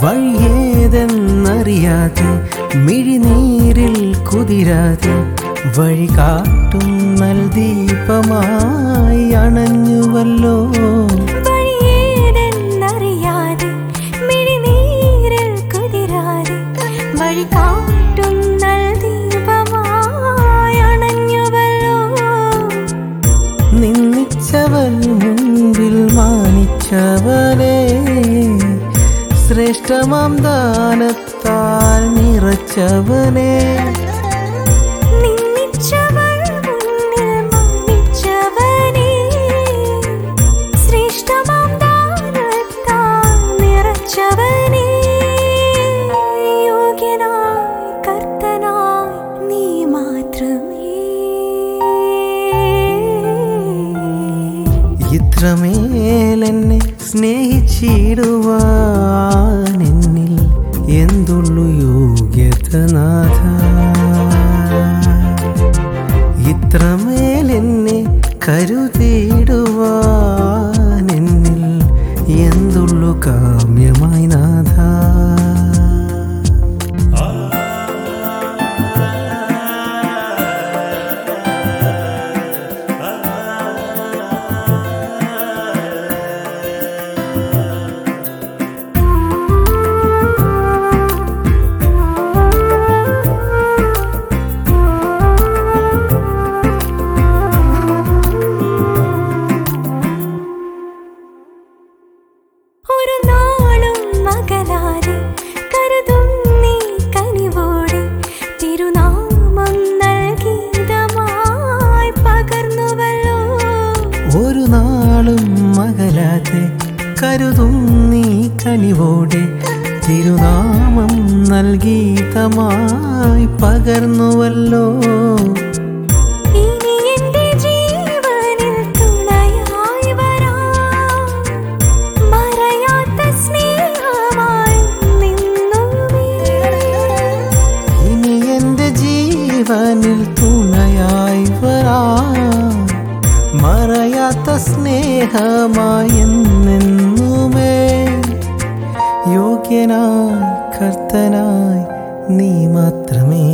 വഴിയേതെന്നറിയാതെ മിഴിനീരിൽ കുതിരാതെ വഴി കാട്ടും നൽദീപമായി അണഞ്ഞുവല്ലോ വഴിയേതെന്നറിയാതെ മിഴിനീരിൽ കുതിരാതെ വഴി കാട്ടും ദീപമായി അണഞ്ഞുവല്ലോ നിന്നിച്ചവൻ മുൻപിൽ മാനിച്ചവനെ ശ്രേഷ്ഠമാം ദാനത്താൽ നിറച്ചവനെ നിന്നിച്ചവൾ മുന്നിൽ മാനിച്ചവനേ ശ്രേഷ്ഠമാം ദാനത്താൽ നിറച്ചവനേ യോഗ്യനായി കർത്തനായി നീ മാത്രമേ ഇത്രമേൽ എന്നെ സ്നേഹിച്ചിടുവാൻ എന്നിൽ എന്തുള്ളു യോഗ്യത നാഥ ഇത്രമേൽ എന്നെ കരുതിയിടുവാൻ എന്നിൽ എന്തുള്ളു കാമ്യമായി നാഥ ഒരു നാളും മകലാതെ കരുതും നീ കനിവോടെ തിരുനാമം നൽകിതമായി പകർന്നുവല്ലോ ഒരു നാളും മകലാതെ കരുതും നീ കനിവോടെ തിരുനാമം നൽകീതമായി പകർന്നുവല്ലോ ഇനി എന്റെ ജീവനിൽ തുണയായി വരാം മറയാത്ത സ്നേഹമായി നിന്നുമേ ഇനി എൻ്റെ ജീവനിൽ തുണയായി വരാം മറയാത്ത സ്നേഹമായി എന്നെന്നുമേ യോഗ്യനായി കർത്തനായി നീ മാത്രമേ